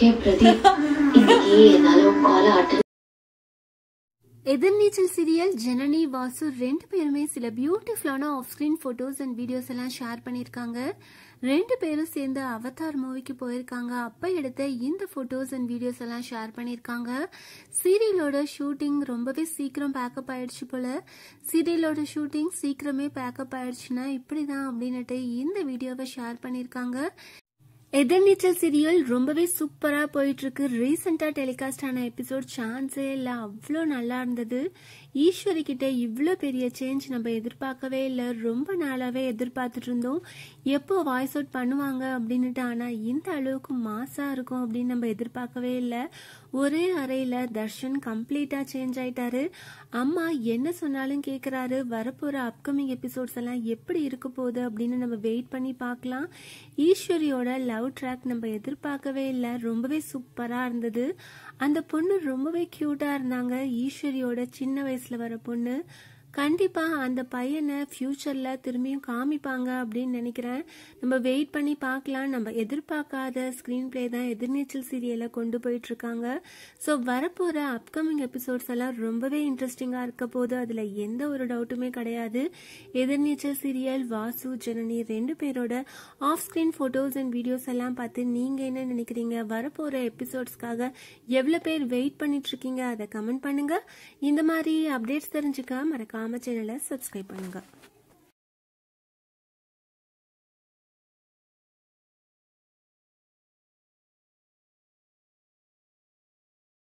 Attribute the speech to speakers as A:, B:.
A: ஹே பிரதீப் இன்னைக்கு என்னால உன் காலை அட்டன்
B: எதிர்நீச்சல் சீரியல் ஜனனி வாசு ரெண்டு பேருமே சில பியூட்டிஃபுல்லான off screen photos and videos எல்லாம் ஷேர் பண்ணியிருக்காங்க ரெண்டு பேரும் சேர்ந்து அவதார் மூவிக்கு போயிருக்காங்க அப்போ எடுத்த இந்த ஃபோட்டோஸ் அண்ட் வீடியோஸ் எல்லாம் ஷேர் பண்ணியிருக்காங்க சீரியலோட ஷூட்டிங் ரொம்பவே சீக்கிரம் பேக்கப் ஆயிடுச்சு போல சீரியலோட ஷூட்டிங் சீக்கிரமே பேக்கப் ஆயிடுச்சுன்னா இப்படி தான் அப்படின்னுட்டு இந்த வீடியோவை ஷேர் பண்ணியிருக்காங்க எதிர்நீச்சல் சீரியல் ரொம்பவே சூப்பராக போயிட்டு இருக்கு ரீசெண்டாக டெலிகாஸ்ட் ஆன எபிசோட் சான்ஸே இல்லை அவ்வளோ நல்லா இருந்தது ஈஸ்வரி கிட்ட இவ்வளோ பெரிய சேஞ்ச் நம்ம எதிர்பார்க்கவே இல்லை ரொம்ப நாளாகவே எதிர்பார்த்துட்டு இருந்தோம் எப்போ வாய்ஸ் அவுட் பண்ணுவாங்க அப்படின்னுட்டு ஆனால் இந்த அளவுக்கு மாசாக இருக்கும் அப்படின்னு நம்ம எதிர்பார்க்கவே இல்லை ஒரே அறையில் தர்ஷன் கம்ப்ளீட்டாக சேஞ்ச் ஆயிட்டாரு அம்மா என்ன சொன்னாலும் கேட்குறாரு வரப்போகிற அப்கமிங் எபிசோட்ஸ் எல்லாம் எப்படி இருக்க போகுது அப்படின்னு நம்ம வெயிட் பண்ணி பார்க்கலாம் ஈஸ்வரியோட லவ் ட்ராக் நம்ம எதிர்பார்க்கவே இல்லை ரொம்பவே சூப்பராக இருந்தது அந்த பொண்ணு ரொம்பவே க்யூட்டாக இருந்தாங்க ஈஸ்வரியோட சின்ன வயசில் வர பொண்ணு கண்டிப்பாக அந்த பையனை ஃப்யூச்சரில் திரும்பியும் காமிப்பாங்க அப்படின்னு நினைக்கிறேன் நம்ம வெயிட் பண்ணி பார்க்கலாம் நம்ம எதிர்பார்க்காத ஸ்க்ரீன் ப்ளே தான் எதிர்நீச்சல் சீரியலை கொண்டு போயிட்டுருக்காங்க ஸோ வரப்போகிற அப்கமிங் எபிசோட்ஸ் எல்லாம் ரொம்பவே இன்ட்ரெஸ்டிங்காக இருக்க போது அதில் எந்த ஒரு டவுட்டுமே கிடையாது எதிர்நீச்சல் சீரியல் வாசு ஜனனி ரெண்டு பேரோட off screen photos and videos எல்லாம் பார்த்து நீங்கள் என்ன நினைக்கிறீங்க வரப்போகிற எபிசோட்ஸ்க்காக எவ்வளோ பேர் வெயிட் பண்ணிட்டு இருக்கீங்க அதை கமெண்ட் பண்ணுங்கள் இந்த மாதிரி அப்டேட்ஸ் தெரிஞ்சுக்க மறக்காம சேனலை சப்ஸ்கிரைப் பண்ணுங்கள்